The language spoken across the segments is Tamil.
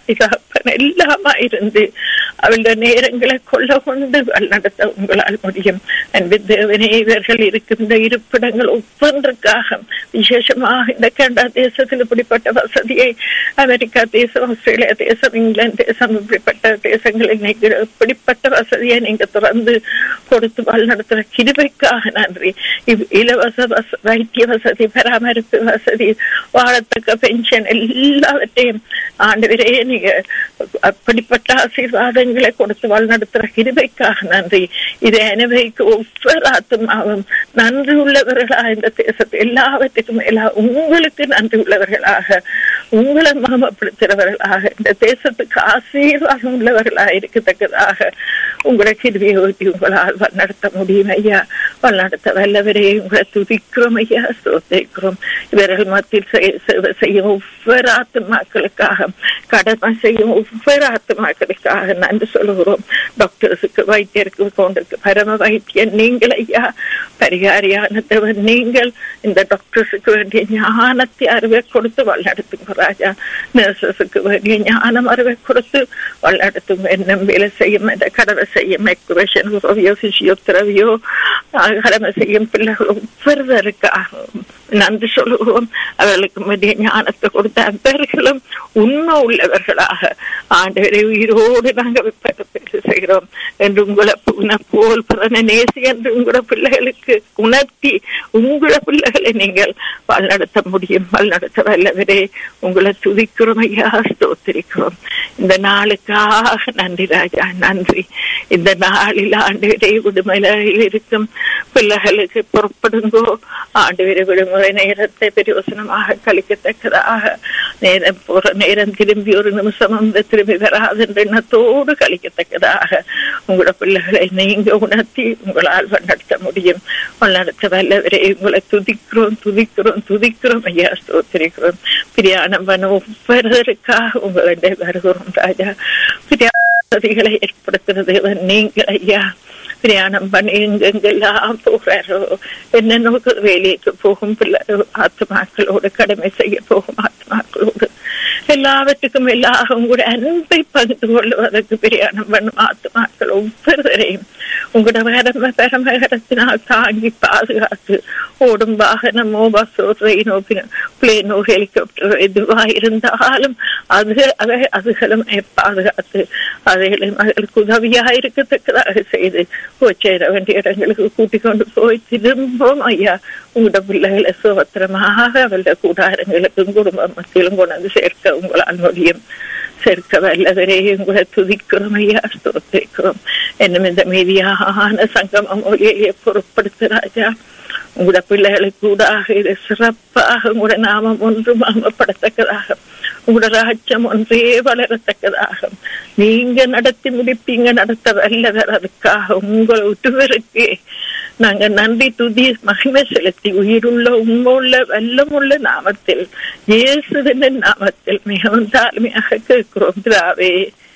பாதுகாப்பன் எல்லாமா இருந்து அவளுடைய நேரங்களை கொள்ள கொண்டு நடத்த உங்களால் முடியும் அன்பு தேவனே இவர்கள் இருக்கின்ற இருப்பிடங்கள் ஒவ்வொன்றுக்காக விசேஷமாக இந்த கனடா தேசத்தில் இப்படிப்பட்ட வசதியை அமெரிக்கா தேசம் ஆஸ்திரேலியா தேசம் இங்கிலாந்து தேசம் இப்படிப்பட்ட தேசங்களில் நீங்கள் இப்படிப்பட்ட வசதியை நீங்க திறந்து கொடுத்து வழிநடத்துற கிருபைக்காக நன்றி இவ் இலவச வச வைத்திய வசதி பராமரிப்பு வசதி வாழத்தக்க பென்ஷன் எல்லாவற்றையும் ஆண்டவரே நீங்க அப்படிப்பட்ட ஆசீர்வாதங்களை கொடுத்து வழிநடத்துற கிருபைக்காக நன்றி இதை அனுபவிக்க ஒவ்வொரு ஆத்மாவும் நன்றி உள்ளவர்களா இந்த தேசத்தை எல்லாவற்றுக்கும் மேலா உங்களுக்கு நன்றி உள்ளவர்களாக உங்களை மகமப்படுத்துகிறவர்களாக இந்த தேசத்துக்கு ஆசீர்வாதம் உள்ளவர்களாக இருக்கத்தக்கதாக உங்களை கிருவியை ஊட்டி உங்களால் வழிநடத்த முடியும் ஐயா வழிநடத்த வல்லவரே உங்களை துதிக்கிறோம் ஐயா சோதிக்கிறோம் இவர்கள் மத்தியில் சேவை செய்யும் ஒவ்வொரு ஆத்மாக்களுக்காக கடமை செய்யும் ஒவ்வொரு ஆத்மாக்களுக்காக நன்றி சொல்லுகிறோம் டாக்டர்ஸுக்கு வைத்தியருக்கு கொண்டிருக்கு பரம வைத்தியன் நீங்கள் ஐயா பரிகாரியானதவன் நீங்கள் இந்த டாக்டர்ஸுக்கு வேண்டிய ஞானத்தை அறிவை கொடுத்து வழிநடத்துங்க ராஜா நர்சஸுக்கு வேண்டிய ஞானம் அறிவை கொடுத்து வழிநடத்துங்க என்ன வேலை செய்யும் இந்த கடமை செய்யும் எக்குவேஷன் உறவியோ பிசியோதெரவியோ கடமை செய்யும் பிள்ளைகள் ஒவ்வொருவருக்காக நன்றி சொல்லுவோம் அவர்களுக்கு மதிய ஞானத்தை கொடுத்த அன்பர்களும் உண்மை உள்ளவர்களாக ஆண்டவரை உயிரோடு நாங்கள் செய்கிறோம் என்று உங்களை உன போல் பிறன நேசி என்று உங்களோட பிள்ளைகளுக்கு உணர்த்தி உங்களோட பிள்ளைகளை நீங்கள் வழிநடத்த முடியும் வழிநடத்த வல்லவரே உங்களை துதிக்கிறோம் ஐயா ஸ்தோத்திரிக்கிறோம் இந்த நாளுக்காக நன்றி ராஜா நன்றி இந்த நாளில் ஆண்டு விடுமுறையில் இருக்கும் பிள்ளைகளுக்கு புறப்படுங்கோ ஆண்டு விடுமுறை நேரத்தை பிரயோசனமாக கழிக்கத்தக்கதாக நேரம் போற நேரம் திரும்பி ஒரு நிமிஷம் வந்து திரும்பி வராது என்ற எண்ணத்தோடு கழிக்கத்தக்கதாக உங்களோட பிள்ளைகளை நீங்க உணர்த்தி உங்களால் நடத்த முடியும் நடத்த வல்லவரை உங்களை துதிக்கிறோம் துதிக்கிறோம் துதிக்கிறோம் ஐயா ஸ்தோத்திரிக்கிறோம் பிரியாணம் பண்ண ஒவ்வொருவருக்காக உங்களிடம் வருகிறோம் ராஜா பிரியாதிகளை ஏற்படுத்துறது நீங்கள் ஐயா பிரயாணம் பண்ணி எங்கெங்கெல்லாம் போகிறாரோ என்னென்ன வேலைக்கு போகும் பிள்ளை ஆத்மாக்களோடு கடமை செய்ய போகும் ஆத்மாக்களோடு எல்லாவற்றுக்கும் எல்லாரும் கூட அன்பை பகிர்ந்து கொள்வதற்கு பிரயாணம் பண்ணும் ஆத்மாக்கள் ஒவ்வொருவரையும் உங்களோட பரம பரமகரத்தினால் தாங்கி பாதுகாத்து ஓடும் வாகனமோ பஸ்ஸோ ட்ரெயினோ பிளேனோ ஹெலிகாப்டரோ எதுவா இருந்தாலும் அது அதை அதுகளும் பாதுகாத்து அதைகளும் அதற்கு உதவியா இருக்கத்தக்கதாக செய்து போச்சேர வேண்டிய இடங்களுக்கு கூட்டிக் கொண்டு போய் திரும்பவும் ஐயா உங்களோட பிள்ளைகளை சுபத்திரமாக அவருடைய கூடாரங்களுக்கும் குடும்ப மத்தியிலும் கொண்டு சேர்க்க உங்களால் முடியும் சேர்க்க வல்லவரே உங்களை துதிக்கிறோம் ஐயா ஸ்தோத்திரிக்கிறோம் என்னும் இந்த மீதியான சங்கம மொழியை பொருட்படுத்த ராஜா உங்களோட பிள்ளைகளுக்கு கூடாக இது சிறப்பாக உங்களோட நாமம் ஒன்று மாமப்படத்தக்கதாக உங்களோட ராஜ்யம் ஒன்றே வளரத்தக்கதாக நீங்க நடத்தி முடிப்பீங்க நடத்த வல்லவர் அதுக்காக உங்களை ஒருவருக்கு நாங்க நன்றி துதி மகிமை செலுத்தி உயிருள்ள உண்மையுள்ள வல்லமுள்ள நாமத்தில் இயேசுவின் நாமத்தில் மிகவும் தாழ்மையாக கேட்கிறோம் பிதாவே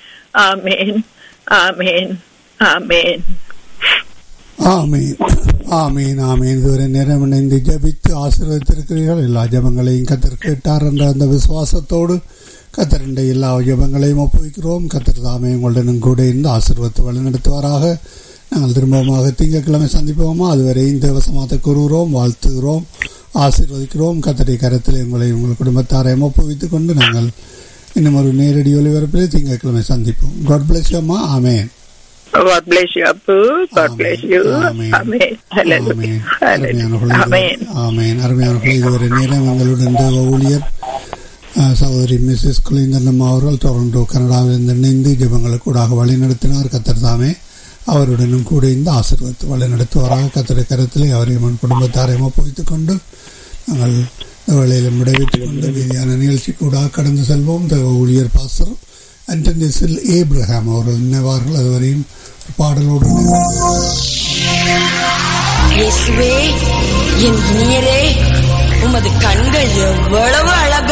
ஆமேன் ஆமேன் ஆமேன் ஆமீன் ஆமீன் ஆமீன் இதுவரை நேரம் இணைந்து ஜபித்து ஆசீர்வதித்திருக்கிறீர்கள் எல்லா ஜபங்களையும் கத்தர் கேட்டார் என்ற அந்த விசுவாசத்தோடு கத்தரிண்ட எல்லா ஜபங்களையும் ஒப்புவிக்கிறோம் கத்தர் தாமே உங்களுடனும் கூட இருந்து ஆசீர்வத்து வழிநடத்துவாராக நாங்கள் திரும்பமாக திங்கட்கிழமை சந்திப்போமா அதுவரை இந்த வசமாத்தை கூறுகிறோம் வாழ்த்துகிறோம் ஆசீர்வதிக்கிறோம் கத்தரை கரத்தில் உங்களை உங்கள் குடும்பத்தாரையும் ஒப்புவித்துக் கொண்டு நாங்கள் இன்னும் ஒரு நேரடி ஒளிபரப்பிலே திங்கட்கிழமை சந்திப்போம் காட் பிளஸ் அம்மா ஆமேன் God bless you, Abu. God bless you. Amen. Hallelujah. Amen. ஆமேன் அருமையானவர்களே இதுவரை நேரம் எங்களுடன் தேவ ஊழியர் சகோதரி மிஸ்ஸஸ் குலேந்தர்ணம் அவர்கள் டொரண்டோ கனடாவிலிருந்து இணைந்து ஜபங்களுக்கு கூடாக வழி நடத்தினார் கத்தர் தாமே அவருடனும் கூட இந்த ஆசீர்வத்து வழி நடத்துவாராக கத்தரை கரத்திலே அவரையும் குடும்பத்தாரையும் ஒப்புவித்துக் கொண்டு நாங்கள் வேளையிலும் விடைபெற்றுக் கொண்டு மீதியான நிகழ்ச்சி கூட கடந்து செல்வோம் தேவ ஊழியர் பாசரம் அண்டனிஸில் ஏப்ரஹாம் அவர்கள் நினைவார்கள் அதுவரையும் பாடலோடு இயேசுவே என் நீரே உமது கண்கள் எவ்வளவு அழகா